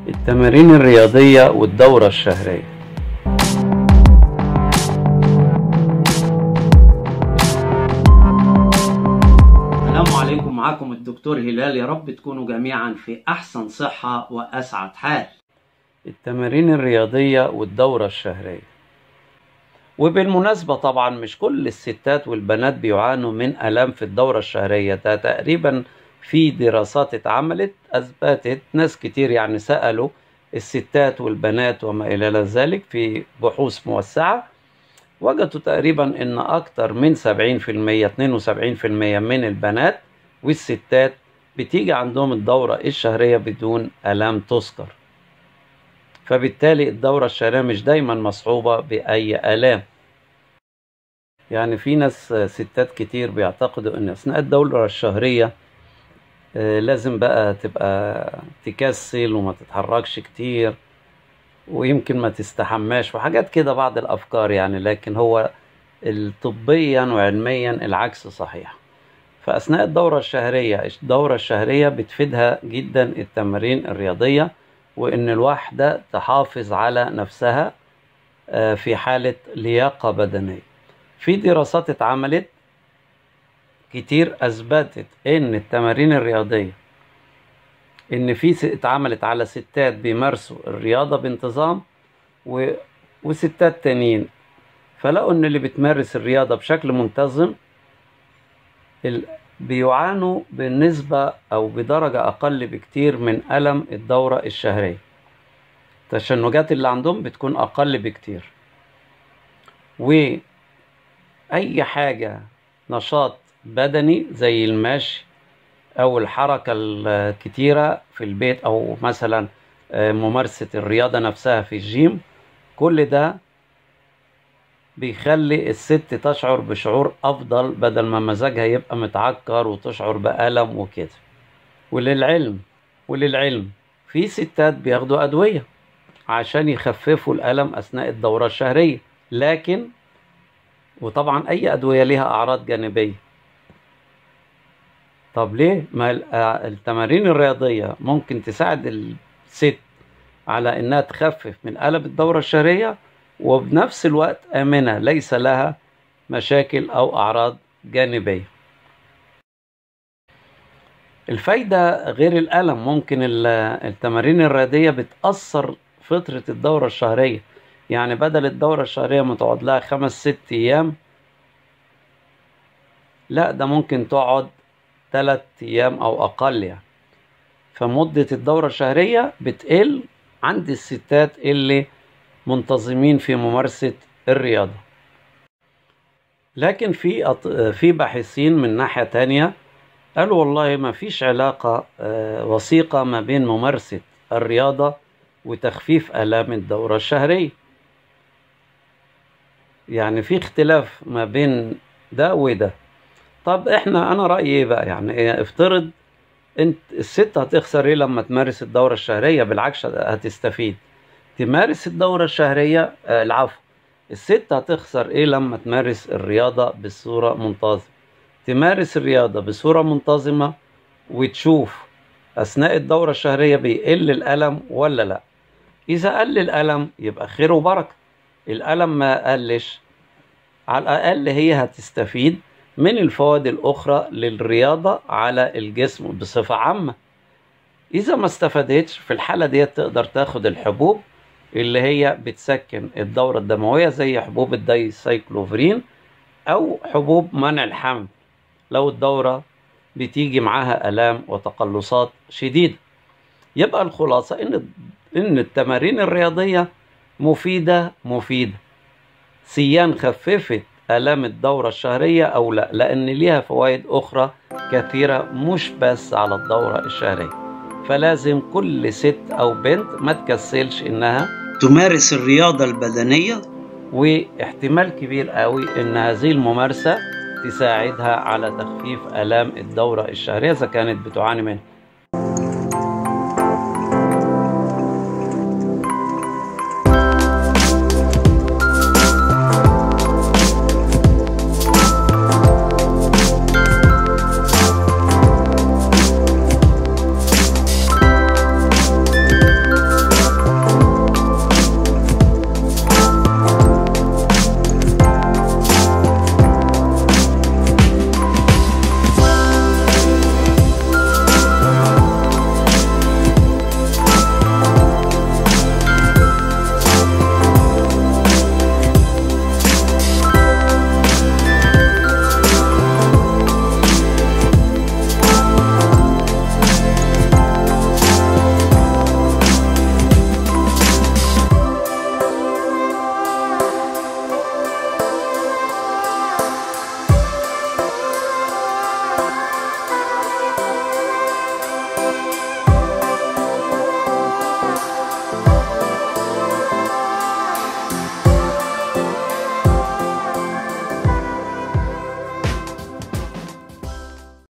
التمارين الرياضية والدورة الشهرية السلام عليكم معكم الدكتور هلال يا رب تكونوا جميعا في أحسن صحة وأسعد حال التمارين الرياضية والدورة الشهرية وبالمناسبة طبعا مش كل الستات والبنات بيعانوا من ألام في الدورة الشهرية ده تقريبا في دراسات اتعملت أثبتت ناس كتير يعني سألوا الستات والبنات وما إلى ذلك في بحوث موسعة وجدوا تقريبا ان اكتر من 70% 72% من البنات والستات بتيجي عندهم الدورة الشهرية بدون ألام تذكر فبالتالي الدورة الشهرية مش دايما مصحوبة بأي آلام يعني في ناس ستات كتير بيعتقدوا ان اثناء الدورة الشهرية آه، لازم بقى تبقى تكسل وما تتحركش كتير ويمكن ما تستحماش وحاجات كده بعض الافكار يعني لكن هو طبيا وعلميا العكس صحيح فاثناء الدوره الشهريه الدوره الشهريه بتفيدها جدا التمارين الرياضيه وان الواحده تحافظ على نفسها آه، في حاله لياقه بدنيه في دراسات اتعملت كتير اثبتت ان التمارين الرياضيه ان في س- اتعملت على ستات بيمارسوا الرياضه بانتظام و... وستات تانيين فلقوا ان اللي بتمارس الرياضه بشكل منتظم ال... بيعانوا بالنسبه او بدرجه اقل بكتير من الم الدوره الشهريه التشنجات اللي عندهم بتكون اقل بكتير واي حاجه نشاط بدني زي المشي او الحركه الكتيره في البيت او مثلا آه، ممارسه الرياضه نفسها في الجيم كل ده بيخلي الست تشعر بشعور افضل بدل ما مزاجها يبقى متعكر وتشعر بالم وكده وللعلم وللعلم في ستات بياخدوا ادويه عشان يخففوا الالم اثناء الدوره الشهريه لكن وطبعا اي ادويه ليها اعراض جانبيه طب ليه؟ ما ال- آه، التمارين الرياضية ممكن تساعد الست على إنها تخفف من ألم الدورة الشهرية وبنفس الوقت آمنة ليس لها مشاكل أو أعراض جانبية. الفايدة غير الألم ممكن ال- التمارين الرياضية بتأثر فترة الدورة الشهرية يعني بدل الدورة الشهرية ما تقعد لها خمس ست أيام لا ده ممكن تقعد ثلاث أيام أو أقل يعني فمدة الدورة الشهرية بتقل عند الستات اللي منتظمين في ممارسة الرياضة لكن في أط... في باحثين من ناحية تانية قالوا والله ما فيش علاقة آه، وثيقة ما بين ممارسة الرياضة وتخفيف آلام الدورة الشهرية يعني في اختلاف ما بين ده وده طب احنا انا رايي ايه بقى يعني إيه افترض انت الست هتخسر ايه لما تمارس الدوره الشهريه بالعكس هتستفيد تمارس الدوره الشهريه آه العفو الست هتخسر ايه لما تمارس الرياضه بصوره منتظمه تمارس الرياضه بصوره منتظمه وتشوف اثناء الدوره الشهريه بيقل الالم ولا لا اذا قل الالم يبقى خير وبركه الالم ما قلش على الاقل هي هتستفيد من الفوائد الأخرى للرياضة على الجسم بصفة عامة إذا ما استفادتش في الحالة دي تقدر تاخد الحبوب اللي هي بتسكن الدورة الدموية زي حبوب الدايسايكلوفرين أو حبوب منع الحمل لو الدورة بتيجي معاها آلام وتقلصات شديدة يبقى الخلاصة إن إن التمارين الرياضية مفيدة مفيدة سيان خففت آلام الدورة الشهرية أو لا لأن ليها فوائد أخرى كثيرة مش بس على الدورة الشهرية فلازم كل ست أو بنت ما تكسلش إنها تمارس الرياضة البدنية واحتمال كبير قوي إن هذه الممارسة تساعدها على تخفيف آلام الدورة الشهرية إذا كانت بتعاني منها